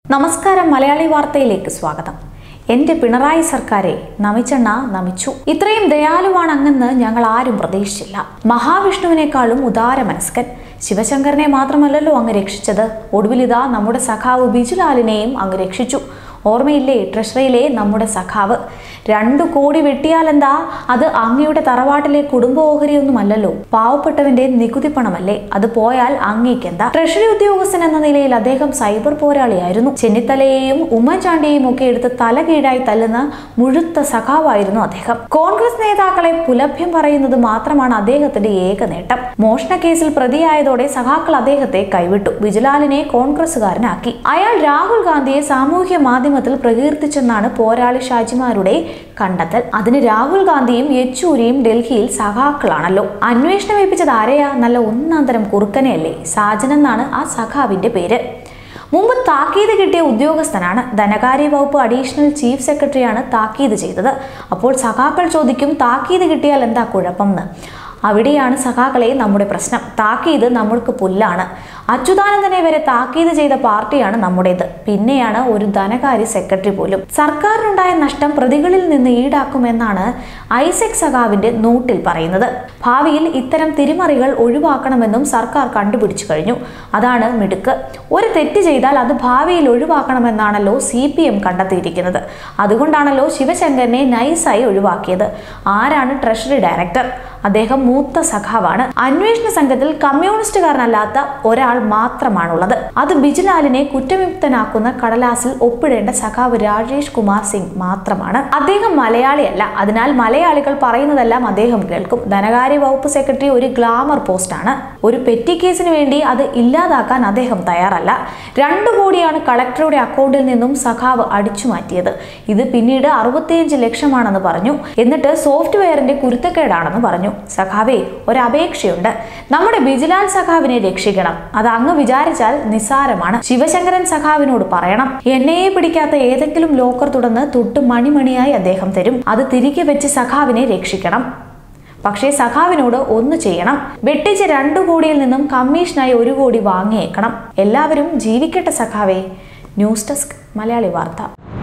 നമസ്കാരം മലയാളി വാർത്തയിലേക്ക് സ്വാഗതം എന്റെ പിണറായി സർക്കാരെ നമിച്ചെണ്ണ നമിച്ചു ഇത്രയും ദയാലുവാണ് അങ്ങെന്ന് ഞങ്ങൾ ആരും പ്രതീക്ഷിച്ചില്ല മഹാവിഷ്ണുവിനേക്കാളും ഉദാര മനസ്കൻ ശിവശങ്കരനെ മാത്രമല്ലല്ലോ അങ്ങ് രക്ഷിച്ചത് ഒടുവിലിതാ നമ്മുടെ സഖാവ് ബിജുലാലിനെയും അങ്ങ് രക്ഷിച്ചു ഓർമ്മയില്ലേ ട്രഷറിയിലെ നമ്മുടെ സഖാവ് രണ്ടു കോടി വെട്ടിയാലെന്താ അത് അങ്ങയുടെ തറവാട്ടിലെ കുടുംബ ഓഹരിയൊന്നുമല്ലല്ലോ പാവപ്പെട്ടവന്റെ നികുതി പണമല്ലേ അത് പോയാൽ അങ്ങേക്കെന്താ ട്രഷറി ഉദ്യോഗസ്ഥൻ എന്ന നിലയിൽ അദ്ദേഹം സൈബർ പോരാളിയായിരുന്നു ചെന്നിത്തലയെയും ഉമ്മൻചാണ്ടിയെയും ഒക്കെ എടുത്ത് തലകീഴായി തല്ലുന്ന മുഴുത്ത സഖാവായിരുന്നു അദ്ദേഹം കോൺഗ്രസ് നേതാക്കളെ പുലഭ്യം പറയുന്നത് മാത്രമാണ് അദ്ദേഹത്തിന്റെ ഏക നേട്ടം മോഷണ കേസിൽ പ്രതിയായതോടെ സഖാക്കൾ അദ്ദേഹത്തെ കൈവിട്ടു ബിജുലാലിനെ കോൺഗ്രസുകാരനാക്കി അയാൾ രാഹുൽ ഗാന്ധിയെ സാമൂഹ്യ മാധ്യമത്തിൽ പ്രകീർത്തിച്ചെന്നാണ് പോരാളി ഷാജിമാരുടെ കണ്ടെത്തൽ അതിന് രാഹുൽ ഗാന്ധിയും യെച്ചൂരിയും ഡൽഹിയിൽ സഖാക്കളാണല്ലോ അന്വേഷണം ഏൽപ്പിച്ചത് ആരെയാ നല്ല ഒന്നാം തരം കുറുക്കനെയല്ലേ സാജൻ എന്നാണ് ആ സഖാവിന്റെ പേര് മുമ്പ് താക്കീത് കിട്ടിയ ഉദ്യോഗസ്ഥനാണ് ധനകാര്യ വകുപ്പ് അഡീഷണൽ ചീഫ് സെക്രട്ടറിയാണ് താക്കീത് ചെയ്തത് അപ്പോൾ സഖാക്കൾ ചോദിക്കും താക്കീത് കിട്ടിയാൽ എന്താ കുഴപ്പം എന്ന് അവിടെയാണ് സഖാക്കളെ നമ്മുടെ പ്രശ്നം താക്കീത് നമ്മൾക്ക് പുല്ലാണ് അച്യുതാനന്ദനെ വരെ താക്കീത് ചെയ്ത പാർട്ടിയാണ് നമ്മുടേത് പിന്നെയാണ് ഒരു ധനകാര്യ സെക്രട്ടറി പോലും സർക്കാരിനുണ്ടായ നഷ്ടം പ്രതികളിൽ നിന്ന് ഈടാക്കുമെന്നാണ് ഐസെക് സഖാവിന്റെ നോട്ടിൽ പറയുന്നത് ഭാവിയിൽ ഇത്തരം തിരിമറികൾ ഒഴിവാക്കണമെന്നും സർക്കാർ കണ്ടുപിടിച്ചു കഴിഞ്ഞു അതാണ് മിടുക്ക് ഒരു തെറ്റ് ചെയ്താൽ അത് ഭാവിയിൽ ഒഴിവാക്കണമെന്നാണല്ലോ സി പി എം കണ്ടെത്തിയിരിക്കുന്നത് അതുകൊണ്ടാണല്ലോ ശിവശങ്കരനെ നൈസായി ഒഴിവാക്കിയത് ആരാണ് ട്രഷറി ഡയറക്ടർ അദ്ദേഹം മൂത്ത സഖാവാണ് അന്വേഷണ സംഘത്തിൽ കമ്മ്യൂണിസ്റ്റുകാരനല്ലാത്ത ഒരാൾ മാത്രമാണുള്ളത് അത് ബിജുലാലിനെ കുറ്റവിമുക്തനാക്കുന്ന കടലാസിൽ ഒപ്പിടേണ്ട സഖാവ് രാജേഷ് കുമാർ സിംഗ് മാത്രമാണ് അദ്ദേഹം മലയാളിയല്ല അതിനാൽ മലയാളികൾ പറയുന്നതെല്ലാം അദ്ദേഹം കേൾക്കും ധനകാര്യ വകുപ്പ് സെക്രട്ടറി ഒരു ഗ്ലാമർ പോസ്റ്റാണ് ഒരു പെറ്റി കേസിന് വേണ്ടി അത് ഇല്ലാതാക്കാൻ അദ്ദേഹം തയ്യാറല്ല രണ്ടു കോടിയാണ് കളക്ടറുടെ അക്കൗണ്ടിൽ നിന്നും സഖാവ് അടിച്ചു മാറ്റിയത് ഇത് പിന്നീട് അറുപത്തിയഞ്ച് ലക്ഷമാണെന്ന് പറഞ്ഞു എന്നിട്ട് സോഫ്റ്റ്വെയറിന്റെ കുരുത്തക്കേടാണെന്ന് പറഞ്ഞു സഖാവേ ഒരു അപേക്ഷയുണ്ട് നമ്മുടെ ബിജിലാൽ സഖാവിനെ രക്ഷിക്കണം അത് അങ്ങ് വിചാരിച്ചാൽ നിസ്സാരമാണ് ശിവശങ്കരൻ സഖാവിനോട് പറയണം എന്നെയെ പിടിക്കാത്ത ഏതെങ്കിലും ലോക്കർ തുറന്ന് തൊട്ട് മണിമണിയായി അദ്ദേഹം തരും അത് തിരികെ വെച്ച് സഖാവിനെ രക്ഷിക്കണം പക്ഷേ സഖാവിനോട് ഒന്ന് ചെയ്യണം വെട്ടിച്ച് രണ്ടു കോടിയിൽ നിന്നും കമ്മീഷനായി ഒരു കോടി വാങ്ങിയേക്കണം എല്ലാവരും ജീവിക്കട്ടെ സഖാവേ ന്യൂസ് ഡെസ്ക് മലയാളി വാർത്ത